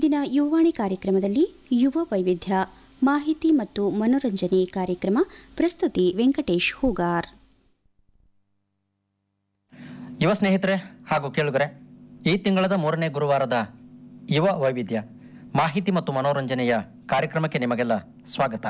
ಇಂದಿನ ಯುವಾಣಿ ಕಾರ್ಯಕ್ರಮದಲ್ಲಿ ಯುವ ವೈವಿಧ್ಯ ಮಾಹಿತಿ ಮತ್ತು ಮನೋರಂಜನೆ ಕಾರ್ಯಕ್ರಮ ಪ್ರಸ್ತುತಿ ವೆಂಕಟೇಶ್ ಹೂಗಾರ್ ಯುವ ಸ್ನೇಹಿತರೆ ಹಾಗೂ ಕೇಳುಗರೆ ಈ ತಿಂಗಳದ ಮೂರನೇ ಗುರುವಾರದ ಯುವ ವೈವಿಧ್ಯ ಮಾಹಿತಿ ಮತ್ತು ಮನೋರಂಜನೆಯ ಕಾರ್ಯಕ್ರಮಕ್ಕೆ ನಿಮಗೆಲ್ಲ ಸ್ವಾಗತ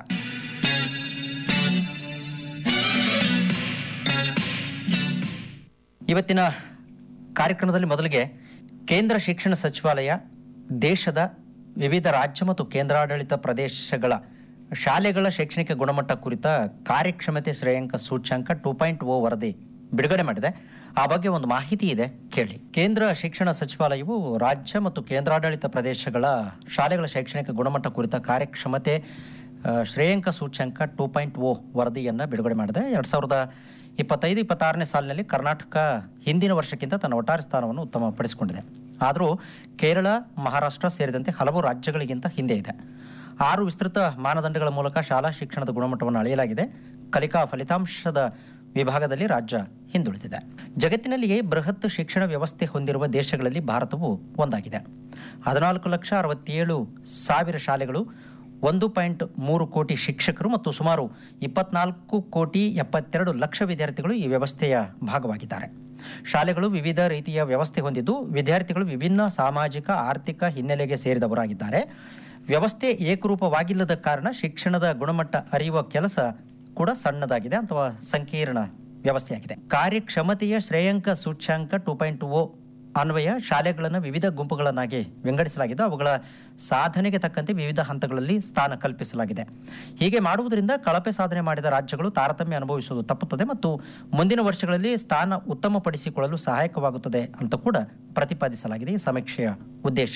ಇವತ್ತಿನ ಕಾರ್ಯಕ್ರಮದಲ್ಲಿ ಮೊದಲಿಗೆ ಕೇಂದ್ರ ಶಿಕ್ಷಣ ಸಚಿವಾಲಯ ದೇಶದ ವಿವಿಧ ರಾಜ್ಯ ಮತ್ತು ಕೇಂದ್ರಾಡಳಿತ ಪ್ರದೇಶಗಳ ಶಾಲೆಗಳ ಶೈಕ್ಷಣಿಕ ಗುಣಮಟ್ಟ ಕುರಿತ ಕಾರ್ಯಕ್ಷಮತೆ ಶ್ರೇಯಾಂಕ ಸೂಚ್ಯಂಕ ಟೂ ಪಾಯಿಂಟ್ ಓ ವರದಿ ಬಿಡುಗಡೆ ಮಾಡಿದೆ ಆ ಬಗ್ಗೆ ಒಂದು ಮಾಹಿತಿ ಇದೆ ಕೇಳಿ ಕೇಂದ್ರ ಶಿಕ್ಷಣ ಸಚಿವಾಲಯವು ರಾಜ್ಯ ಮತ್ತು ಕೇಂದ್ರಾಡಳಿತ ಪ್ರದೇಶಗಳ ಶಾಲೆಗಳ ಶೈಕ್ಷಣಿಕ ಗುಣಮಟ್ಟ ಕುರಿತ ಕಾರ್ಯಕ್ಷಮತೆ ಆ, ಶ್ರೇಯಾಂಕ ಸೂಚ್ಯಂಕ ಟೂ ಪಾಯಿಂಟ್ ಓ ವರದಿಯನ್ನು ಬಿಡುಗಡೆ ಮಾಡಿದೆ ಎರಡು ಸಾವಿರದ ಇಪ್ಪತ್ತೈದು ಇಪ್ಪತ್ತಾರನೇ ಸಾಲಿನಲ್ಲಿ ಕರ್ನಾಟಕ ಹಿಂದಿನ ವರ್ಷಕ್ಕಿಂತ ತನ್ನ ಒಟ್ಟಾರೆ ಸ್ಥಾನವನ್ನು ಉತ್ತಮಪಡಿಸಿಕೊಂಡಿದೆ ಆದರೂ ಕೇರಳ ಮಹಾರಾಷ್ಟ್ರ ಸೇರಿದಂತೆ ಹಲವು ರಾಜ್ಯಗಳಿಗಿಂತ ಹಿಂದೆ ಇದೆ ಆರು ವಿಸ್ತೃತ ಮಾನದಂಡಗಳ ಮೂಲಕ ಶಾಲಾ ಶಿಕ್ಷಣದ ಗುಣಮಟ್ಟವನ್ನು ಅಳೆಯಲಾಗಿದೆ ಕಲಿಕಾ ಫಲಿತಾಂಶದ ವಿಭಾಗದಲ್ಲಿ ರಾಜ್ಯ ಹಿಂದುಳಿದಿದೆ ಜಗತ್ತಿನಲ್ಲಿಯೇ ಬೃಹತ್ ಶಿಕ್ಷಣ ವ್ಯವಸ್ಥೆ ಹೊಂದಿರುವ ದೇಶಗಳಲ್ಲಿ ಭಾರತವು ಒಂದಾಗಿದೆ ಹದಿನಾಲ್ಕು ಲಕ್ಷ ಅರವತ್ತೇಳು ಸಾವಿರ ಶಾಲೆಗಳು ಒಂದು ಪಾಯಿಂಟ್ ಮೂರು ಕೋಟಿ ಶಿಕ್ಷಕರು ಮತ್ತು ಸುಮಾರು ಇಪ್ಪತ್ನಾಲ್ಕು ಕೋಟಿ ಎಪ್ಪತ್ತೆರಡು ಲಕ್ಷ ವಿದ್ಯಾರ್ಥಿಗಳು ಈ ವ್ಯವಸ್ಥೆಯ ಭಾಗವಾಗಿದ್ದಾರೆ ಶಾಲೆಗಳು ವಿವಿಧ ರೀತಿಯ ವ್ಯವಸ್ಥೆ ಹೊಂದಿದ್ದು ವಿದ್ಯಾರ್ಥಿಗಳು ವಿಭಿನ್ನ ಸಾಮಾಜಿಕ ಆರ್ಥಿಕ ಹಿನ್ನೆಲೆಗೆ ಸೇರಿದವರಾಗಿದ್ದಾರೆ ವ್ಯವಸ್ಥೆ ಏಕರೂಪವಾಗಿಲ್ಲದ ಕಾರಣ ಶಿಕ್ಷಣದ ಗುಣಮಟ್ಟ ಅರಿಯುವ ಕೆಲಸ ಕೂಡ ಸಣ್ಣದಾಗಿದೆ ಅಥವಾ ಸಂಕೀರ್ಣ ವ್ಯವಸ್ಥೆಯಾಗಿದೆ ಕಾರ್ಯಕ್ಷಮತೆಯ ಶ್ರೇಯಾಂಕ ಸೂಚ್ಯಾಂಕ ಟೂ ಪಾಯಿಂಟ್ ಓ ಅನ್ವಯ ಶಾಲೆಗಳನ್ನು ವಿವಿಧ ಗುಂಪುಗಳನ್ನಾಗಿ ವಿಂಗಡಿಸಲಾಗಿದ್ದು ಅವುಗಳ ಸಾಧನೆಗೆ ತಕ್ಕಂತೆ ವಿವಿಧ ಹಂತಗಳಲ್ಲಿ ಸ್ಥಾನ ಕಲ್ಪಿಸಲಾಗಿದೆ ಹೀಗೆ ಮಾಡುವುದರಿಂದ ಕಳಪೆ ಸಾಧನೆ ಮಾಡಿದ ರಾಜ್ಯಗಳು ತಾರತಮ್ಯ ಅನುಭವಿಸುವುದು ತಪ್ಪುತ್ತದೆ ಮತ್ತು ಮುಂದಿನ ವರ್ಷಗಳಲ್ಲಿ ಸ್ಥಾನ ಉತ್ತಮಪಡಿಸಿಕೊಳ್ಳಲು ಸಹಾಯಕವಾಗುತ್ತದೆ ಅಂತ ಕೂಡ ಪ್ರತಿಪಾದಿಸಲಾಗಿದೆ ಈ ಸಮೀಕ್ಷೆಯ ಉದ್ದೇಶ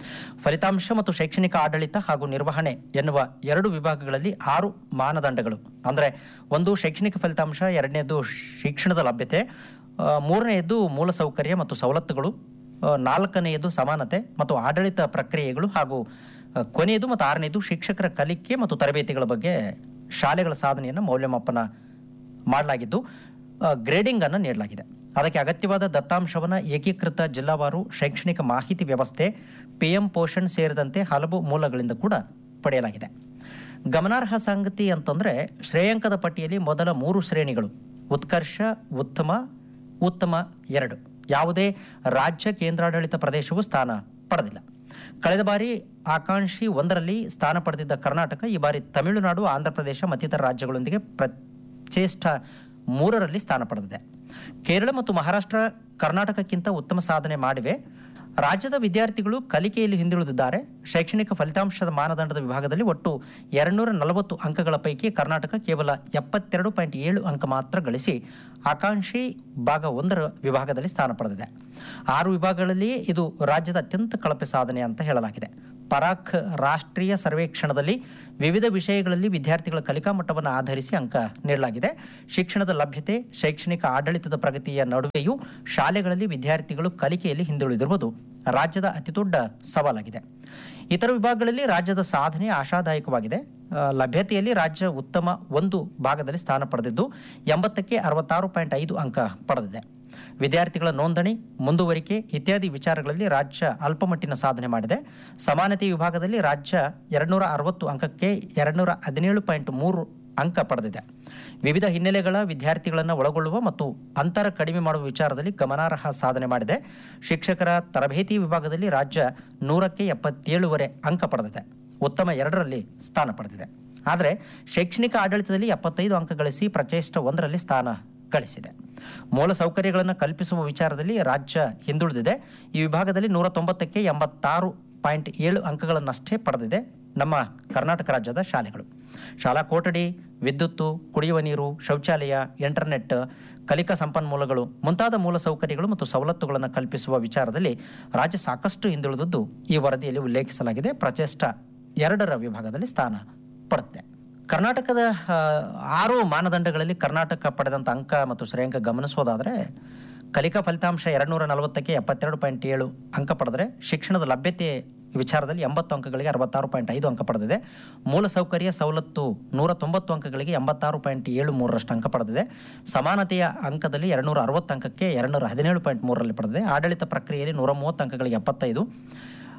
ಫಲಿತಾಂಶ ಮತ್ತು ಶೈಕ್ಷಣಿಕ ಆಡಳಿತ ಹಾಗೂ ನಿರ್ವಹಣೆ ಎನ್ನುವ ಎರಡು ವಿಭಾಗಗಳಲ್ಲಿ ಆರು ಮಾನದಂಡಗಳು ಅಂದರೆ ಒಂದು ಶೈಕ್ಷಣಿಕ ಫಲಿತಾಂಶ ಎರಡನೇದು ಶಿಕ್ಷಣದ ಲಭ್ಯತೆ ಆ, ಮೂರನೆಯದು ಮೂಲಸೌಕರ್ಯ ಮತ್ತು ಸವಲತ್ತುಗಳು ಆ, ನಾಲ್ಕನೆಯದು ಸಮಾನತೆ ಮತ್ತು ಆಡಳಿತ ಪ್ರಕ್ರಿಯೆಗಳು ಹಾಗೂ ಆ, ಕೊನೆಯದು ಮತ್ತು ಆರನೆಯದು ಶಿಕ್ಷಕರ ಕಲಿಕೆ ಮತ್ತು ತರಬೇತಿಗಳ ಬಗ್ಗೆ ಶಾಲೆಗಳ ಸಾಧನೆಯನ್ನು ಮೌಲ್ಯಮಾಪನ ಮಾಡಲಾಗಿದ್ದು ಗ್ರೇಡಿಂಗ್ ಅನ್ನು ನೀಡಲಾಗಿದೆ ಅದಕ್ಕೆ ಅಗತ್ಯವಾದ ದತ್ತಾಂಶವನ್ನು ಏಕೀಕೃತ ಜಿಲ್ಲಾವಾರು ಶೈಕ್ಷಣಿಕ ಮಾಹಿತಿ ವ್ಯವಸ್ಥೆ ಪಿ ಎಂ ಪೋಷಣ್ ಸೇರಿದಂತೆ ಹಲವು ಮೂಲಗಳಿಂದ ಕೂಡ ಪಡೆಯಲಾಗಿದೆ ಗಮನಾರ್ಹ ಸಂಗತಿ ಅಂತಂದರೆ ಶ್ರೇಯಾಂಕದ ಪಟ್ಟಿಯಲ್ಲಿ ಮೊದಲ ಮೂರು ಶ್ರೇಣಿಗಳು ಉತ್ಕರ್ಷ ಉತ್ತಮ ಉತ್ತಮ ಎರಡು ಯಾವುದೇ ರಾಜ್ಯ ಕೇಂದ್ರಾಡಳಿತ ಪ್ರದೇಶವು ಸ್ಥಾನ ಪಡೆದಿಲ್ಲ ಕಳೆದ ಬಾರಿ ಆಕಾಂಕ್ಷಿ ಒಂದರಲ್ಲಿ ಸ್ಥಾನ ಪಡೆದಿದ್ದ ಕರ್ನಾಟಕ ಈ ಬಾರಿ ತಮಿಳುನಾಡು ಆಂಧ್ರಪ್ರದೇಶ ಮತ್ತಿತರ ರಾಜ್ಯಗಳೊಂದಿಗೆ ಪ್ರಚೇಷ್ಠ ಮೂರರಲ್ಲಿ ಸ್ಥಾನ ಪಡೆದಿದೆ ಕೇರಳ ಮತ್ತು ಮಹಾರಾಷ್ಟ್ರ ಕರ್ನಾಟಕಕ್ಕಿಂತ ಉತ್ತಮ ಸಾಧನೆ ಮಾಡಿವೆ ರಾಜ್ಯದ ವಿದ್ಯಾರ್ಥಿಗಳು ಕಲಿಕೆಯಲ್ಲಿ ಹಿಂದುಳಿದಿದ್ದಾರೆ ಶೈಕ್ಷಣಿಕ ಫಲಿತಾಂಶದ ಮಾನದಂಡದ ವಿಭಾಗದಲ್ಲಿ ಒಟ್ಟು ಎರಡುನೂರ ನಲವತ್ತು ಅಂಕಗಳ ಪೈಕಿ ಕರ್ನಾಟಕ ಕೇವಲ ಎಪ್ಪತ್ತೆರಡು ಪಾಯಿಂಟ್ ಏಳು ಅಂಕ ಮಾತ್ರ ಗಳಿಸಿ ಆಕಾಂಕ್ಷಿ ಭಾಗ ಒಂದರ ವಿಭಾಗದಲ್ಲಿ ಸ್ಥಾನ ಪಡೆದಿದೆ ಆರು ವಿಭಾಗಗಳಲ್ಲಿ ಇದು ರಾಜ್ಯದ ಅತ್ಯಂತ ಕಳಪೆ ಸಾಧನೆ ಅಂತ ಹೇಳಲಾಗಿದೆ ಪರಾಕ್ ರಾಷ್ಟ್ರೀಯ ಸರ್ವೇಕ್ಷಣದಲ್ಲಿ ವಿವಿಧ ವಿಷಯಗಳಲ್ಲಿ ವಿದ್ಯಾರ್ಥಿಗಳ ಕಲಿಕಾ ಮಟ್ಟವನ್ನು ಆಧರಿಸಿ ಅಂಕ ನೀಡಲಾಗಿದೆ ಶಿಕ್ಷಣದ ಲಭ್ಯತೆ ಶೈಕ್ಷಣಿಕ ಆಡಳಿತದ ಪ್ರಗತಿಯ ನಡುವೆಯೂ ಶಾಲೆಗಳಲ್ಲಿ ವಿದ್ಯಾರ್ಥಿಗಳು ಕಲಿಕೆಯಲ್ಲಿ ಹಿಂದುಳಿದಿರುವುದು ರಾಜ್ಯದ ಅತಿದೊಡ್ಡ ಸವಾಲಾಗಿದೆ ಇತರ ವಿಭಾಗಗಳಲ್ಲಿ ರಾಜ್ಯದ ಸಾಧನೆ ಆಶಾದಾಯಕವಾಗಿದೆ ಆ, ಲಭ್ಯತೆಯಲ್ಲಿ ರಾಜ್ಯ ಉತ್ತಮ ಒಂದು ಭಾಗದಲ್ಲಿ ಸ್ಥಾನ ಪಡೆದಿದ್ದು ಎಂಬತ್ತಕ್ಕೆ ಅರವತ್ತಾರು ಪಾಯಿಂಟ್ ಐದು ಅಂಕ ಪಡೆದಿದೆ ವಿದ್ಯಾರ್ಥಿಗಳ ನೋಂದಣಿ ಮುಂದುವರಿಕೆ ಇತ್ಯಾದಿ ವಿಚಾರಗಳಲ್ಲಿ ರಾಜ್ಯ ಅಲ್ಪಮಟ್ಟಿನ ಸಾಧನೆ ಮಾಡಿದೆ ಸಮಾನತೆ ವಿಭಾಗದಲ್ಲಿ ರಾಜ್ಯ ಎರಡುನೂರ ಅರವತ್ತು ಅಂಕಕ್ಕೆ ಎರಡುನೂರ ಹದಿನೇಳು ಪಾಯಿಂಟ್ ಮೂರು ಅಂಕ ಪಡೆದಿದೆ ವಿವಿಧ ಹಿನ್ನೆಲೆಗಳ ವಿದ್ಯಾರ್ಥಿಗಳನ್ನು ಒಳಗೊಳ್ಳುವ ಮತ್ತು ಅಂತರ ಕಡಿಮೆ ಮಾಡುವ ವಿಚಾರದಲ್ಲಿ ಗಮನಾರ್ಹ ಸಾಧನೆ ಮಾಡಿದೆ ಶಿಕ್ಷಕರ ತರಬೇತಿ ವಿಭಾಗದಲ್ಲಿ ರಾಜ್ಯ ನೂರಕ್ಕೆ ಎಪ್ಪತ್ತೇಳುವರೆ ಅಂಕ ಪಡೆದಿದೆ ಉತ್ತಮ ಎರಡರಲ್ಲಿ ಸ್ಥಾನ ಪಡೆದಿದೆ ಆದರೆ ಶೈಕ್ಷಣಿಕ ಆಡಳಿತದಲ್ಲಿ ಎಪ್ಪತ್ತೈದು ಅಂಕ ಗಳಿಸಿ ಪ್ರಚೇಷ್ಠ ಒಂದರಲ್ಲಿ ಸ್ಥಾನ ಗಳಿಸಿದೆ ಮೂಲ ಸೌಕರ್ಯಗಳನ್ನು ಕಲ್ಪಿಸುವ ವಿಚಾರದಲ್ಲಿ ರಾಜ್ಯ ಹಿಂದುಳಿದಿದೆ ಈ ವಿಭಾಗದಲ್ಲಿ ನೂರ ತೊಂಬತ್ತಕ್ಕೆ ಎಂಬತ್ತಾರು ಪಾಯಿಂಟ್ ಏಳು ಅಂಕಗಳನ್ನಷ್ಟೇ ಪಡೆದಿದೆ ನಮ್ಮ ಕರ್ನಾಟಕ ರಾಜ್ಯದ ಶಾಲೆಗಳು ಶಾಲಾ ಕೊಠಡಿ ವಿದ್ಯುತ್ತು ಕುಡಿಯುವ ನೀರು ಶೌಚಾಲಯ ಇಂಟರ್ನೆಟ್ ಕಲಿಕಾ ಸಂಪನ್ಮೂಲಗಳು ಮುಂತಾದ ಮೂಲ ಸೌಕರ್ಯಗಳು ಮತ್ತು ಸವಲತ್ತುಗಳನ್ನು ಕಲ್ಪಿಸುವ ವಿಚಾರದಲ್ಲಿ ರಾಜ್ಯ ಸಾಕಷ್ಟು ಹಿಂದುಳಿದದ್ದು ಈ ವರದಿಯಲ್ಲಿ ಉಲ್ಲೇಖಿಸಲಾಗಿದೆ ಪ್ರಚೇಷ್ಠ ಎರಡರ ವಿಭಾಗದಲ್ಲಿ ಸ್ಥಾನ ಪಡೆದಿದೆ ಕರ್ನಾಟಕದ ಆ, ಆರು ಮಾನದಂಡಗಳಲ್ಲಿ ಕರ್ನಾಟಕ ಪಡೆದಂಥ ಅಂಕ ಮತ್ತು ಶ್ರೇಯಾಂಕ ಗಮನಿಸೋದಾದರೆ ಕಲಿಕಾ ಫಲಿತಾಂಶ ಎರಡುನೂರ ನಲವತ್ತಕ್ಕೆ ಎಪ್ಪತ್ತೆರಡು ಪಾಯಿಂಟ್ ಏಳು ಅಂಕ ಪಡೆದರೆ ಶಿಕ್ಷಣದ ಲಭ್ಯತೆ ವಿಚಾರದಲ್ಲಿ ಎಂಬತ್ತು ಅಂಕಗಳಿಗೆ ಅರವತ್ತಾರು ಪಾಯಿಂಟ್ ಐದು ಅಂಕ ಪಡೆದಿದೆ ಮೂಲಸೌಕರ್ಯ ಸವಲತ್ತು ನೂರ ತೊಂಬತ್ತು ಅಂಕಗಳಿಗೆ ಎಂಬತ್ತಾರು ಪಾಯಿಂಟ್ ಏಳು ಮೂರರಷ್ಟು ಅಂಕ ಪಡೆದಿದೆ ಸಮಾನತೆಯ ಅಂಕದಲ್ಲಿ ಎರಡುನೂರ ಅರವತ್ತು ಅಂಕಕ್ಕೆ ಎರಡುನೂರ ಹದಿನೇಳು ಪಾಯಿಂಟ್ ಮೂರರಲ್ಲಿ ಪಡೆದಿದೆ ಆಡಳಿತ ಪ್ರಕ್ರಿಯೆಯಲ್ಲಿ ನೂರ ಮೂವತ್ತು ಅಂಕಗಳಿಗೆ ಎಪ್ಪತ್ತೈದು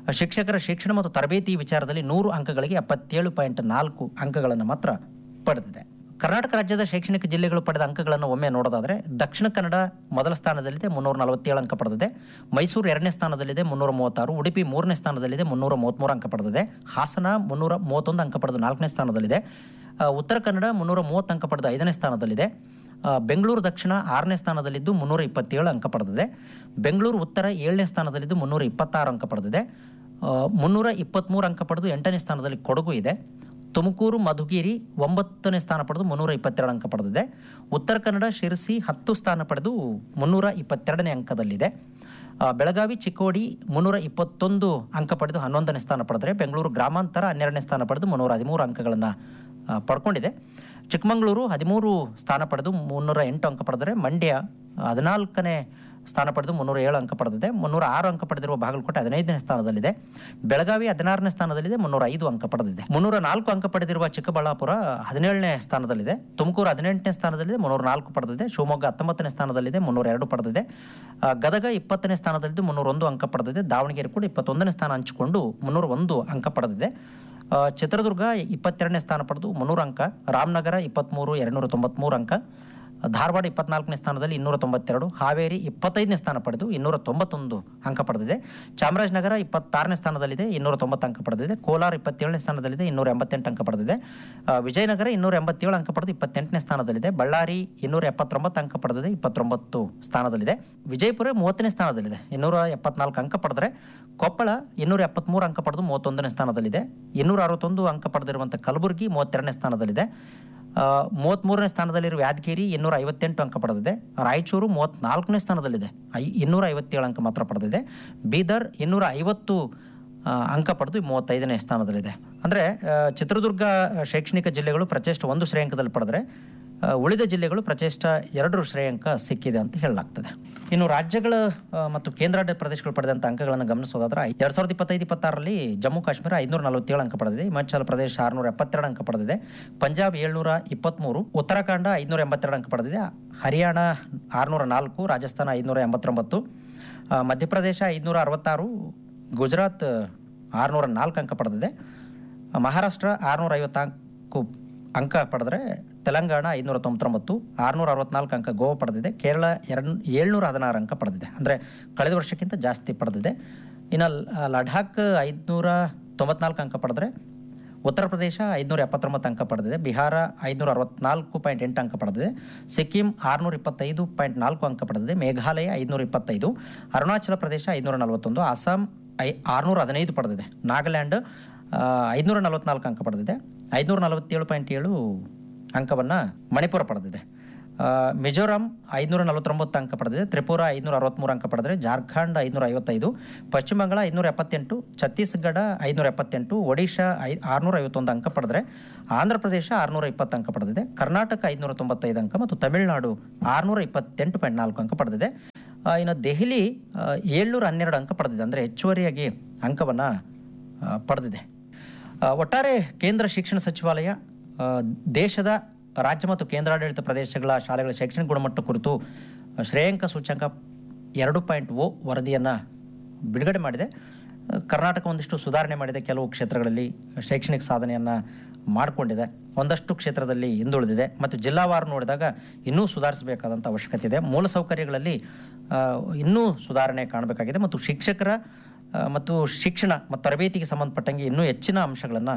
ಶಿಕ್ಷಕರ ಶಿಕ್ಷಣ ಮತ್ತು ತರಬೇತಿ ವಿಚಾರದಲ್ಲಿ ನೂರು ಅಂಕಗಳಿಗೆ ಎಪ್ಪತ್ತೇಳು ಪಾಯಿಂಟ್ ನಾಲ್ಕು ಅಂಕಗಳನ್ನು ಮಾತ್ರ ಪಡೆದಿದೆ ಕರ್ನಾಟಕ ರಾಜ್ಯದ ಶೈಕ್ಷಣಿಕ ಜಿಲ್ಲೆಗಳು ಪಡೆದ ಅಂಕಗಳನ್ನು ಒಮ್ಮೆ ನೋಡೋದಾದರೆ ದಕ್ಷಿಣ ಕನ್ನಡ ಮೊದಲ ಸ್ಥಾನದಲ್ಲಿದೆ ಮುನ್ನೂರ ನಲವತ್ತೇಳು ಅಂಕ ಪಡೆದಿದೆ ಮೈಸೂರು ಎರಡನೇ ಸ್ಥಾನದಲ್ಲಿದೆ ಮುನ್ನೂರ ಮೂವತ್ತಾರು ಉಡುಪಿ ಮೂರನೇ ಸ್ಥಾನದಲ್ಲಿದೆ ಮುನ್ನೂರ ಮೂವತ್ತ್ಮೂರು ಅಂಕ ಪಡೆದಿದೆ ಹಾಸನ ಮುನ್ನೂರ ಮೂವತ್ತೊಂದು ಅಂಕ ಪಡೆದು ನಾಲ್ಕನೇ ಸ್ಥಾನದಲ್ಲಿದೆ ಆ, ಉತ್ತರ ಕನ್ನಡ ಮುನ್ನೂರ ಮೂವತ್ತು ಅಂಕ ಪಡೆದು ಐದನೇ ಸ್ಥಾನದಲ್ಲಿದೆ ಆ, ಬೆಂಗಳೂರು ದಕ್ಷಿಣ ಆರನೇ ಸ್ಥಾನದಲ್ಲಿದ್ದು ಮುನ್ನೂರ ಇಪ್ಪತ್ತೇಳು ಅಂಕ ಪಡೆದಿದೆ ಬೆಂಗಳೂರು ಉತ್ತರ ಏಳನೇ ಸ್ಥಾನದಲ್ಲಿದ್ದು ಮುನ್ನೂರ ಇಪ್ಪತ್ತಾರು ಅಂಕ ಪಡೆದಿದೆ ಆ, ಮುನ್ನೂರ ಇಪ್ಪತ್ತ್ಮೂರು ಅಂಕ ಪಡೆದು ಎಂಟನೇ ಸ್ಥಾನದಲ್ಲಿ ಕೊಡಗು ಇದೆ ತುಮಕೂರು ಮಧುಗಿರಿ ಒಂಬತ್ತನೇ ಸ್ಥಾನ ಪಡೆದು ಮುನ್ನೂರ ಇಪ್ಪತ್ತೆರಡು ಅಂಕ ಪಡೆದಿದೆ ಉತ್ತರ ಕನ್ನಡ ಶಿರಸಿ ಹತ್ತು ಸ್ಥಾನ ಪಡೆದು ಮುನ್ನೂರ ಇಪ್ಪತ್ತೆರಡನೇ ಅಂಕದಲ್ಲಿದೆ ಆ, ಬೆಳಗಾವಿ ಚಿಕ್ಕೋಡಿ ಮುನ್ನೂರ ಇಪ್ಪತ್ತೊಂದು ಅಂಕ ಪಡೆದು ಹನ್ನೊಂದನೇ ಸ್ಥಾನ ಪಡೆದರೆ ಬೆಂಗಳೂರು ಗ್ರಾಮಾಂತರ ಹನ್ನೆರಡನೇ ಸ್ಥಾನ ಪಡೆದು ಮುನ್ನೂರ ಹದಿಮೂರು ಅಂಕಗಳನ್ನು ಪಡ್ಕೊಂಡಿದೆ ಚಿಕ್ಕಮಗಳೂರು ಹದಿಮೂರು ಸ್ಥಾನ ಪಡೆದು ಮುನ್ನೂರ ಎಂಟು ಅಂಕ ಪಡೆದರೆ ಮಂಡ್ಯ ಹದಿನಾಲ್ಕನೇ ಸ್ಥಾನ ಪಡೆದು ಮುನ್ನೂರ ಏಳು ಅಂಕ ಪಡೆದಿದೆ ಮುನ್ನೂರ ಆರು ಅಂಕ ಪಡೆದಿರುವ ಬಾಗಲಕೋಟೆ ಹದಿನೈದನೇ ಸ್ಥಾನದಲ್ಲಿದೆ ಬೆಳಗಾವಿ ಹದಿನಾರನೇ ಸ್ಥಾನದಲ್ಲಿದೆ ಮುನ್ನೂರ ಐದು ಅಂಕ ಪಡೆದಿದೆ ಮುನ್ನೂರ ನಾಲ್ಕು ಅಂಕ ಪಡೆದಿರುವ ಚಿಕ್ಕಬಳ್ಳಾಪುರ ಹದಿನೇಳನೇ ಸ್ಥಾನದಲ್ಲಿದೆ ತುಮಕೂರು ಹದಿನೆಂಟನೇ ಸ್ಥಾನದಲ್ಲಿದೆ ಮುನ್ನೂರ ನಾಲ್ಕು ಪಡೆದಿದೆ ಶಿವಮೊಗ್ಗ ಹತ್ತೊಂಬತ್ತನೇ ಸ್ಥಾನದಲ್ಲಿದೆ ಮುನ್ನೂರ ಎರಡು ಪಡೆದಿದೆ ಆ, ಗದಗ ಇಪ್ಪತ್ತನೇ ಸ್ಥಾನದಲ್ಲಿದ್ದು ಮುನ್ನೂರ ಒಂದು ಅಂಕ ಪಡೆದಿದೆ ದಾವಣಗೆರೆ ಕೂಡ ಇಪ್ಪತ್ತೊಂದನೇ ಸ್ಥಾನ ಹಂಚಿಕೊಂಡು ಮುನ್ನೂರ ಒಂದು ಅಂಕ ಪಡೆದಿದೆ ಆ, ಚಿತ್ರದುರ್ಗ ಇಪ್ಪತ್ತೆರಡನೇ ಸ್ಥಾನ ಪಡೆದು ಮುನ್ನೂರು ಅಂಕ ರಾಮನಗರ ಇಪ್ಪತ್ತ್ಮೂರು ಎರಡುನೂರ ತೊಂಬತ್ತ್ಮೂರು ಅಂಕ ಧಾರವಾಡ ಇಪ್ಪತ್ನಾಲ್ಕನೇ ಸ್ಥಾನದಲ್ಲಿ ಇನ್ನೂರ ತೊಂಬತ್ತೆರಡು ಹಾವೇರಿ ಇಪ್ಪತ್ತೈದನೇ ಸ್ಥಾನ ಪಡೆದು ಇನ್ನೂರ ತೊಂಬತ್ತೊಂದು ಅಂಕ ಪಡೆದಿದೆ ಚಾಮರಾಜನಗರ ಇಪ್ಪತ್ತಾರನೇ ಸ್ಥಾನದಲ್ಲಿದೆ ಇನ್ನೂರ ತೊಂಬತ್ತು ಅಂಕ ಪಡೆದಿದೆ ಕೋಲಾರ ಇಪ್ಪತ್ತೇಳನೇ ಸ್ಥಾನದಲ್ಲಿದೆ ಇನ್ನೂರ ಎಂಬತ್ತೆಂಟು ಅಂಕ ಪಡೆದಿದೆ ಆ, ವಿಜಯನಗರ ಇನ್ನೂರ ಎಂಬತ್ತೇಳು ಅಂಕ ಪಡೆದು ಇಪ್ಪತ್ತೆಂಟನೇ ಸ್ಥಾನದಲ್ಲಿದೆ ಬಳ್ಳಾರಿ ಇನ್ನೂರ ಎಪ್ಪತ್ತೊಂಬತ್ತು ಅಂಕ ಪಡೆದಿದೆ ಇಪ್ಪತ್ತೊಂಬತ್ತು ಸ್ಥಾನದಲ್ಲಿದೆ ವಿಜಯಪುರ ಮೂವತ್ತನೇ ಸ್ಥಾನದಲ್ಲಿದೆ ಇನ್ನೂರ ಎಪ್ಪತ್ನಾಲ್ಕು ಅಂಕ ಪಡೆದರೆ ಕೊಪ್ಪಳ ಇನ್ನೂರ ಎಪ್ಪತ್ತ್ಮೂರು ಅಂಕ ಪಡೆದು ಮೂವತ್ತೊಂದನೇ ಸ್ಥಾನದಲ್ಲಿದೆ ಇನ್ನೂರ ಅರವತ್ತೊಂದು ಅಂಕ ಪಡೆದಿರುವಂಥ ಕಲಬುರಗಿ ಮೂವತ್ತೆರಡನೇ ಸ್ಥಾನದಲ್ಲಿದೆ ಆ, ಮೂವತ್ತ್ಮೂರನೇ ಸ್ಥಾನದಲ್ಲಿರುವ ಯಾದಗಿರಿ ಇನ್ನೂರ ಐವತ್ತೆಂಟು ಅಂಕ ಪಡೆದಿದೆ ರಾಯಚೂರು ಮೂವತ್ತ್ನಾಲ್ಕನೇ ಸ್ಥಾನದಲ್ಲಿದೆ ಐ ಇನ್ನೂರ ಐವತ್ತೇಳು ಅಂಕ ಮಾತ್ರ ಪಡೆದಿದೆ ಬೀದರ್ ಇನ್ನೂರ ಐವತ್ತು ಆ, ಅಂಕ ಪಡೆದು ಮೂವತ್ತೈದನೇ ಸ್ಥಾನದಲ್ಲಿದೆ ಅಂದರೆ ಚಿತ್ರದುರ್ಗ ಶೈಕ್ಷಣಿಕ ಜಿಲ್ಲೆಗಳು ಪ್ರಚೇಷ್ಟ ಒಂದು ಶ್ರೇಯಾಂಕದಲ್ಲಿ ಪಡೆದರೆ ಆ, ಉಳಿದ ಜಿಲ್ಲೆಗಳು ಪ್ರಚೇಷ್ಟ ಎರಡು ಶ್ರೇಯಾಂಕ ಸಿಕ್ಕಿದೆ ಅಂತ ಹೇಳಲಾಗ್ತದೆ ಇನ್ನು ರಾಜ್ಯಗಳ ಆ, ಮತ್ತು ಕೇಂದ್ರಾಡಳಿತ ಪ್ರದೇಶಗಳು ಪಡೆದಂಥ ಅಂಕಗಳನ್ನು ಗಮನಿಸೋದಾದ್ರೆ ಎರಡು ಸಾವಿರದ ಇಪ್ಪತ್ತೈದು ಇಪ್ಪತ್ತಾರರಲ್ಲಿ ಜಮ್ಮು ಕಾಶ್ಮೀರ ಐದುನೂರ ನಲವತ್ತೇಳು ಅಂಕ ಪಡೆದಿದೆ ಹಿಮಾಚಲ ಪ್ರದೇಶ ಆರುನೂರ ಎಪ್ಪತ್ತೆರಡು ಅಂಕ ಪಡೆದಿದೆ ಪಂಜಾಬ್ ಏಳ್ನೂರ ಇಪ್ಪತ್ತ್ಮೂರು ಉತ್ತರಾಖಂಡ ಐದುನೂರ ಎಂಬತ್ತೆರಡು ಅಂಕ ಪಡೆದಿದೆ ಹರಿಯಾಣ ಆರುನೂರ ನಾಲ್ಕು ರಾಜಸ್ಥಾನ ಐದುನೂರ ಎಂಬತ್ತೊಂಬತ್ತು ಆ, ಮಧ್ಯಪ್ರದೇಶ ಐದುನೂರ ಅರವತ್ತಾರು ಗುಜರಾತ್ ಆರುನೂರ ನಾಲ್ಕು ಅಂಕ ಪಡೆದಿದೆ ಮಹಾರಾಷ್ಟ್ರ ಆರುನೂರ ಐವತ್ನಾಲ್ಕು ಅಂಕ ಪಡೆದರೆ ತೆಲಂಗಾಣ ಐದುನೂರ ತೊಂಬತ್ತೊಂಬತ್ತು ಆರುನೂರ ಅರವತ್ನಾಲ್ಕು ಅಂಕ ಗೋವಾ ಪಡೆದಿದೆ ಕೇರಳ ಎರಡು ಏಳ್ನೂರ ಹದಿನಾರು ಅಂಕ ಪಡೆದಿದೆ ಅಂದರೆ ಕಳೆದ ವರ್ಷಕ್ಕಿಂತ ಜಾಸ್ತಿ ಪಡೆದಿದೆ ಇನ್ನು ಲ- ಲಡಾಖ್ ಐದುನೂರ ತೊಂಬತ್ನಾಲ್ಕು ಅಂಕ ಪಡೆದರೆ ಉತ್ತರ ಪ್ರದೇಶ ಐದುನೂರ ಎಪ್ಪತ್ತೊಂಬತ್ತು ಅಂಕ ಪಡೆದಿದೆ ಬಿಹಾರ ಐದುನೂರ ಅರವತ್ನಾಲ್ಕು ಪಾಯಿಂಟ್ ಎಂಟು ಅಂಕ ಪಡೆದಿದೆ ಸಿಕ್ಕಿಂ ಆರುನೂರ ಇಪ್ಪತ್ತೈದು ಪಾಯಿಂಟ್ ನಾಲ್ಕು ಅಂಕ ಪಡೆದಿದೆ ಮೇಘಾಲಯ ಐದುನೂರ ಇಪ್ಪತ್ತೈದು ಅರುಣಾಚಲ ಪ್ರದೇಶ ಐದುನೂರ ನಲವತ್ತೊಂದು ಅಸ್ಸಾಂ ಐ ಆರುನೂರ ಹದಿನೈದು ಪಡೆದಿದೆ ನಾಗಾಲ್ಯಾಂಡ್ ಆ, ಐದುನೂರ ನಲವತ್ನಾಲ್ಕು ಅಂಕ ಪಡೆದಿದೆ ಐದುನೂರ ನಲವತ್ತೇಳು ಪಾಯಿಂಟ್ ಏಳು ಅಂಕವನ್ನು ಮಣಿಪುರ ಪಡೆದಿದೆ ಆ, ಮಿಜೋರಾಂ ಐದುನೂರ ನಲವತ್ತೊಂಬತ್ತು ಅಂಕ ಪಡೆದಿದೆ ತ್ರಿಪುರ ಐದುನೂರ ಅರವತ್ತ್ಮೂರು ಅಂಕ ಪಡೆದರೆ ಜಾರ್ಖಂಡ್ ಐದುನೂರ ಐವತ್ತೈದು ಪಶ್ಚಿಮ ಬಂಗಾಳ ಐದುನೂರ ಎಪ್ಪತ್ತೆಂಟು ಛತ್ತೀಸ್ಗಢ ಐದುನೂರ ಎಪ್ಪತ್ತೆಂಟು ಒಡಿಶಾ ಐ ಆರುನೂರ ಐವತ್ತೊಂದು ಅಂಕ ಪಡೆದರೆ ಆಂಧ್ರ ಪ್ರದೇಶ ಆರುನೂರ ಇಪ್ಪತ್ತು ಅಂಕ ಪಡೆದಿದೆ ಕರ್ನಾಟಕ ಐದುನೂರ ತೊಂಬತ್ತೈದು ಅಂಕ ಮತ್ತು ತಮಿಳುನಾಡು ಆರುನೂರ ಇಪ್ಪತ್ತೆಂಟು ಪಾಯಿಂಟ್ ನಾಲ್ಕು ಅಂಕ ಪಡೆದಿದೆ ಆ, ಇನ್ನು ದೆಹಲಿ ಆ, ಏಳ್ನೂರ ಹನ್ನೆರಡು ಅಂಕ ಪಡೆದಿದೆ ಅಂದರೆ ಹೆಚ್ಚುವರಿಯಾಗಿ ಅಂಕವನ್ನು ಪಡೆದಿದೆ ಆ, ಒಟ್ಟಾರೆ ಕೇಂದ್ರ ಶಿಕ್ಷಣ ಸಚಿವಾಲಯ ಆ, ದೇಶದ ರಾಜ್ಯ ಮತ್ತು ಕೇಂದ್ರಾಡಳಿತ ಪ್ರದೇಶಗಳ ಶಾಲೆಗಳ ಶೈಕ್ಷಣಿಕ ಗುಣಮಟ್ಟ ಕುರಿತು ಆ, ಶ್ರೇಯಾಂಕ ಸೂಚ್ಯಂಕ ಎರಡು ಪಾಯಿಂಟ್ ಓ ವರದಿಯನ್ನು ಬಿಡುಗಡೆ ಮಾಡಿದೆ ಆ, ಕರ್ನಾಟಕ ಒಂದಿಷ್ಟು ಸುಧಾರಣೆ ಮಾಡಿದೆ ಕೆಲವು ಕ್ಷೇತ್ರಗಳಲ್ಲಿ ಶೈಕ್ಷಣಿಕ ಸಾಧನೆಯನ್ನು ಮಾಡಿಕೊಂಡಿದೆ ಒಂದಷ್ಟು ಕ್ಷೇತ್ರದಲ್ಲಿ ಹಿಂದುಳಿದಿದೆ ಮತ್ತು ಜಿಲ್ಲಾವಾರು ನೋಡಿದಾಗ ಇನ್ನೂ ಸುಧಾರಿಸಬೇಕಾದಂಥ ಅವಶ್ಯಕತೆ ಇದೆ ಮೂಲಸೌಕರ್ಯಗಳಲ್ಲಿ ಆ, ಇನ್ನೂ ಸುಧಾರಣೆ ಕಾಣಬೇಕಾಗಿದೆ ಮತ್ತು ಶಿಕ್ಷಕರ ಆ, ಮತ್ತು ಶಿಕ್ಷಣ ಮತ್ತು ತರಬೇತಿಗೆ ಸಂಬಂಧಪಟ್ಟಂಗೆ ಇನ್ನೂ ಹೆಚ್ಚಿನ ಅಂಶಗಳನ್ನು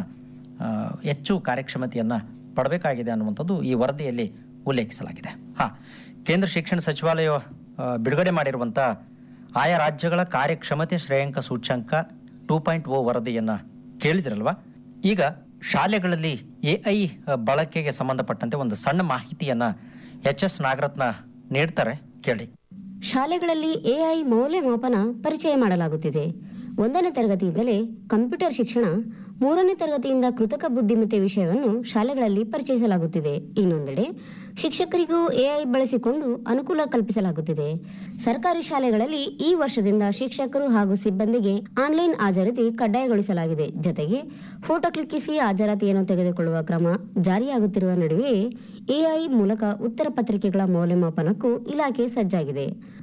ಹೆಚ್ಚು ಕಾರ್ಯಕ್ಷಮತೆಯನ್ನು ಪಡಬೇಕಾಗಿದೆ ಅನ್ನುವಂಥದ್ದು ಈ ವರದಿಯಲ್ಲಿ ಉಲ್ಲೇಖಿಸಲಾಗಿದೆ ಹಾಂ ಕೇಂದ್ರ ಶಿಕ್ಷಣ ಸಚಿವಾಲಯ ಆ, ಬಿಡುಗಡೆ ಮಾಡಿರುವಂಥ ಆಯಾ ರಾಜ್ಯಗಳ ಕಾರ್ಯಕ್ಷಮತೆ ಶ್ರೇಯಾಂಕ ಸೂಚ್ಯಂಕ ಟೂ ಪಾಯಿಂಟ್ ಓ ವರದಿಯನ್ನು ಕೇಳಿದಿರಲ್ವಾ ಈಗ ಶಾಲೆಗಳಲ್ಲಿ ಎ ಐ ಬಳಕೆಗೆ ಸಂಬಂಧಪಟ್ಟಂತೆ ಒಂದು ಸಣ್ಣ ಮಾಹಿತಿಯನ್ನು ಎಚ್ ಎಸ್ ನಾಗರತ್ನ ನೀಡ್ತಾರೆ ಕೇಳಿ ಶಾಲೆಗಳಲ್ಲಿ ಎಐ ಮೌಲ್ಯಮಾಪನ ಪರಿಚಯ ಮಾಡಲಾಗುತ್ತಿದೆ ಒಂದನೇ ತರಗತಿಯಿಂದಲೇ ಕಂಪ್ಯೂಟರ್ ಶಿಕ್ಷಣ ಮೂರನೇ ತರಗತಿಯಿಂದ ಕೃತಕ ಬುದ್ಧಿಮತ್ತೆ ವಿಷಯವನ್ನು ಶಾಲೆಗಳಲ್ಲಿ ಪರಿಚಯಿಸಲಾಗುತ್ತಿದೆ ಇನ್ನೊಂದೆಡೆ ಶಿಕ್ಷಕರಿಗೂ ಎಐ ಬಳಸಿಕೊಂಡು ಅನುಕೂಲ ಕಲ್ಪಿಸಲಾಗುತ್ತಿದೆ ಸರ್ಕಾರಿ ಶಾಲೆಗಳಲ್ಲಿ ಈ ವರ್ಷದಿಂದ ಶಿಕ್ಷಕರು ಹಾಗೂ ಸಿಬ್ಬಂದಿಗೆ ಆನ್ಲೈನ್ ಹಾಜರಾತಿ ಕಡ್ಡಾಯಗೊಳಿಸಲಾಗಿದೆ ಜೊತೆಗೆ ಫೋಟೋ ಕ್ಲಿಕ್ಕಿಸಿ ಹಾಜರಾತಿಯನ್ನು ತೆಗೆದುಕೊಳ್ಳುವ ಕ್ರಮ ಜಾರಿಯಾಗುತ್ತಿರುವ ನಡುವೆ ಎಐ ಮೂಲಕ ಉತ್ತರ ಪತ್ರಿಕೆಗಳ ಮೌಲ್ಯಮಾಪನಕ್ಕೂ ಇಲಾಖೆ ಸಜ್ಜಾಗಿದೆ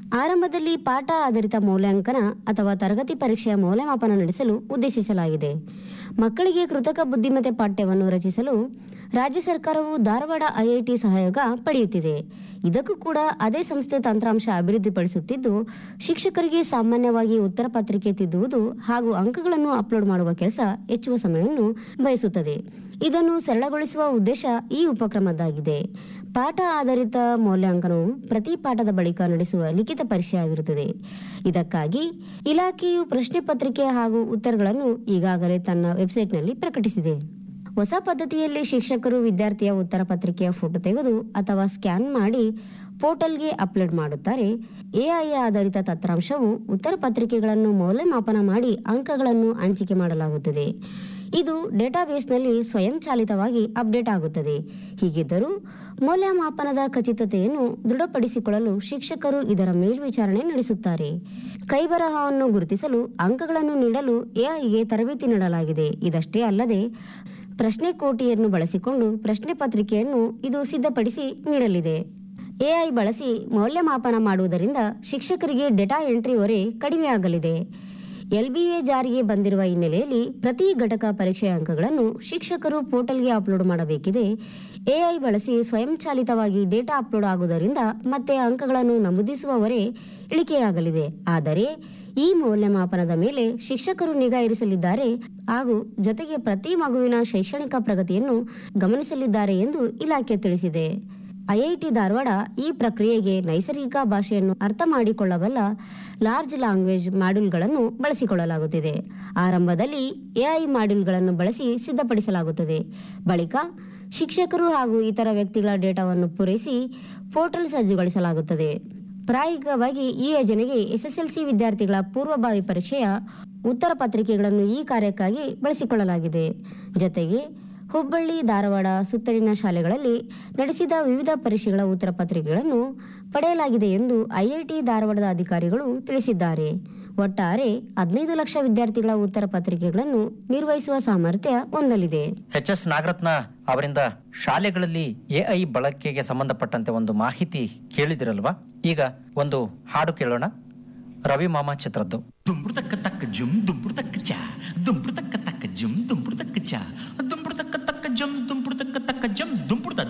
ಆರಂಭದಲ್ಲಿ ಪಾಠ ಆಧಾರಿತ ಮೌಲ್ಯಾಂಕನ ಅಥವಾ ತರಗತಿ ಪರೀಕ್ಷೆಯ ಮೌಲ್ಯಮಾಪನ ನಡೆಸಲು ಉದ್ದೇಶಿಸಲಾಗಿದೆ ಮಕ್ಕಳಿಗೆ ಕೃತಕ ಬುದ್ಧಿಮತ್ತೆ ಪಾಠ್ಯವನ್ನು ರಚಿಸಲು ರಾಜ್ಯ ಸರ್ಕಾರವು ಧಾರವಾಡ ಐಐಟಿ ಸಹಯೋಗ ಪಡೆಯುತ್ತಿದೆ ಇದಕ್ಕೂ ಕೂಡ ಅದೇ ಸಂಸ್ಥೆ ತಂತ್ರಾಂಶ ಅಭಿವೃದ್ಧಿಪಡಿಸುತ್ತಿದ್ದು ಶಿಕ್ಷಕರಿಗೆ ಸಾಮಾನ್ಯವಾಗಿ ಉತ್ತರ ಪತ್ರಿಕೆ ತಿದ್ದುವುದು ಹಾಗೂ ಅಂಕಗಳನ್ನು ಅಪ್ಲೋಡ್ ಮಾಡುವ ಕೆಲಸ ಹೆಚ್ಚುವ ಸಮಯವನ್ನು ಬಯಸುತ್ತದೆ ಇದನ್ನು ಸರಳಗೊಳಿಸುವ ಉದ್ದೇಶ ಈ ಉಪಕ್ರಮದ್ದಾಗಿದೆ ಪಾಠ ಆಧಾರಿತ ಮೌಲ್ಯಾಂಕನವು ಪ್ರತಿ ಪಾಠದ ಬಳಿಕ ನಡೆಸುವ ಲಿಖಿತ ಪರೀಕ್ಷೆಯಾಗಿರುತ್ತದೆ ಇದಕ್ಕಾಗಿ ಇಲಾಖೆಯು ಪ್ರಶ್ನೆ ಪತ್ರಿಕೆ ಹಾಗೂ ಉತ್ತರಗಳನ್ನು ಈಗಾಗಲೇ ತನ್ನ ವೆಬ್ಸೈಟ್ನಲ್ಲಿ ಪ್ರಕಟಿಸಿದೆ ಹೊಸ ಪದ್ಧತಿಯಲ್ಲಿ ಶಿಕ್ಷಕರು ವಿದ್ಯಾರ್ಥಿಯ ಉತ್ತರ ಪತ್ರಿಕೆಯ ಫೋಟೋ ತೆಗೆದು ಅಥವಾ ಸ್ಕ್ಯಾನ್ ಮಾಡಿ ಪೋರ್ಟಲ್ಗೆ ಅಪ್ಲೋಡ್ ಮಾಡುತ್ತಾರೆ ಎಐ ಆಧಾರಿತ ತಂತ್ರಾಂಶವು ಉತ್ತರ ಪತ್ರಿಕೆಗಳನ್ನು ಮೌಲ್ಯಮಾಪನ ಮಾಡಿ ಅಂಕಗಳನ್ನು ಹಂಚಿಕೆ ಮಾಡಲಾಗುತ್ತದೆ ಇದು ಡೇಟಾಬೇಸ್ನಲ್ಲಿ ಸ್ವಯಂಚಾಲಿತವಾಗಿ ಅಪ್ಡೇಟ್ ಆಗುತ್ತದೆ ಹೀಗಿದ್ದರೂ ಮೌಲ್ಯಮಾಪನದ ಖಚಿತತೆಯನ್ನು ದೃಢಪಡಿಸಿಕೊಳ್ಳಲು ಶಿಕ್ಷಕರು ಇದರ ಮೇಲ್ವಿಚಾರಣೆ ನಡೆಸುತ್ತಾರೆ ಕೈಬರಹವನ್ನು ಗುರುತಿಸಲು ಅಂಕಗಳನ್ನು ನೀಡಲು ಎಐಗೆ ತರಬೇತಿ ನೀಡಲಾಗಿದೆ ಇದಷ್ಟೇ ಅಲ್ಲದೆ ಪ್ರಶ್ನೆ ಕೋಟಿಯನ್ನು ಬಳಸಿಕೊಂಡು ಪ್ರಶ್ನೆ ಪತ್ರಿಕೆಯನ್ನು ಇದು ಸಿದ್ಧಪಡಿಸಿ ನೀಡಲಿದೆ ಎಐ ಬಳಸಿ ಮೌಲ್ಯಮಾಪನ ಮಾಡುವುದರಿಂದ ಶಿಕ್ಷಕರಿಗೆ ಡೇಟಾ ಎಂಟ್ರಿ ಹೊರೆ ಕಡಿಮೆಯಾಗಲಿದೆ ಎಲ್ಬಿಎ ಜಾರಿಗೆ ಬಂದಿರುವ ಹಿನ್ನೆಲೆಯಲ್ಲಿ ಪ್ರತಿ ಘಟಕ ಪರೀಕ್ಷೆಯ ಅಂಕಗಳನ್ನು ಶಿಕ್ಷಕರು ಪೋರ್ಟಲ್ಗೆ ಅಪ್ಲೋಡ್ ಮಾಡಬೇಕಿದೆ ಎಐ ಬಳಸಿ ಸ್ವಯಂಚಾಲಿತವಾಗಿ ಡೇಟಾ ಅಪ್ಲೋಡ್ ಆಗುವುದರಿಂದ ಮತ್ತೆ ಅಂಕಗಳನ್ನು ನಮೂದಿಸುವ ಹೊರೆ ಇಳಿಕೆಯಾಗಲಿದೆ ಆದರೆ ಈ ಮೌಲ್ಯಮಾಪನದ ಮೇಲೆ ಶಿಕ್ಷಕರು ನಿಗಾ ಇರಿಸಲಿದ್ದಾರೆ ಹಾಗೂ ಜೊತೆಗೆ ಪ್ರತಿ ಮಗುವಿನ ಶೈಕ್ಷಣಿಕ ಪ್ರಗತಿಯನ್ನು ಗಮನಿಸಲಿದ್ದಾರೆ ಎಂದು ಇಲಾಖೆ ತಿಳಿಸಿದೆ ಐಐಟಿ ಧಾರವಾಡ ಈ ಪ್ರಕ್ರಿಯೆಗೆ ನೈಸರ್ಗಿಕ ಭಾಷೆಯನ್ನು ಅರ್ಥ ಮಾಡಿಕೊಳ್ಳಬಲ್ಲ ಲಾರ್ಜ್ ಲ್ಯಾಂಗ್ವೇಜ್ ಮಾಡ್ಯೂಲ್ಗಳನ್ನು ಬಳಸಿಕೊಳ್ಳಲಾಗುತ್ತಿದೆ ಆರಂಭದಲ್ಲಿ ಎಐ ಮಾಡ್ಯೂಲ್ಗಳನ್ನು ಬಳಸಿ ಸಿದ್ಧಪಡಿಸಲಾಗುತ್ತದೆ ಬಳಿಕ ಶಿಕ್ಷಕರು ಹಾಗೂ ಇತರ ವ್ಯಕ್ತಿಗಳ ಡೇಟಾವನ್ನು ಪೂರೈಸಿ ಪೋರ್ಟಲ್ ಸಜ್ಜುಗೊಳಿಸಲಾಗುತ್ತದೆ ಪ್ರಾಯೋಗಿಕವಾಗಿ ಈ ಯೋಜನೆಗೆ ಎಸ್ಎಸ್ಎಲ್ಸಿ ವಿದ್ಯಾರ್ಥಿಗಳ ಪೂರ್ವಭಾವಿ ಪರೀಕ್ಷೆಯ ಉತ್ತರ ಪತ್ರಿಕೆಗಳನ್ನು ಈ ಕಾರ್ಯಕ್ಕಾಗಿ ಬಳಸಿಕೊಳ್ಳಲಾಗಿದೆ ಜೊತೆಗೆ ಹುಬ್ಬಳ್ಳಿ ಧಾರವಾಡ ಸುತ್ತಲಿನ ಶಾಲೆಗಳಲ್ಲಿ ನಡೆಸಿದ ವಿವಿಧ ಪರೀಕ್ಷೆಗಳ ಉತ್ತರ ಪತ್ರಿಕೆಗಳನ್ನು ಪಡೆಯಲಾಗಿದೆ ಎಂದು ಐಐಟಿ ಧಾರವಾಡದ ಅಧಿಕಾರಿಗಳು ತಿಳಿಸಿದ್ದಾರೆ ಒಟ್ಟಾರೆ ಹದಿನೈದು ಲಕ್ಷ ವಿದ್ಯಾರ್ಥಿಗಳ ಉತ್ತರ ಪತ್ರಿಕೆಗಳನ್ನು ನಿರ್ವಹಿಸುವ ಸಾಮರ್ಥ್ಯ ಹೊಂದಲಿದೆ ಎಚ್ ಎಸ್ ನಾಗರತ್ನ ಅವರಿಂದ ಶಾಲೆಗಳಲ್ಲಿ ಎಐ ಬಳಕೆಗೆ ಸಂಬಂಧಪಟ್ಟಂತೆ ಒಂದು ಮಾಹಿತಿ ಕೇಳಿದಿರಲ್ವಾ ಈಗ ಒಂದು ಹಾಡು ಕೇಳೋಣ ರವಿ ಮಾಮ ಚಿತ್ರದ್ದು ದುಂಬುರು ತಕ್ಕ ತಕ್ಕ ಜುಮ್ ದುಂಬುರು ತಕ್ಕ ಚ ದುಂಬುರು ತಕ್ಕ ತಕ್ಕ ಜುಮ್ ದುಂಬುರು ತಕ್ಕ ಚ ದುಂಬುರು ತಕ್ಕ ತಕ್ಕ ಜುಮ್ ದುಂಬುರು ತಕ್ಕ ತಕ್ಕ ಜಮ್ ದುಂಬುರು ತ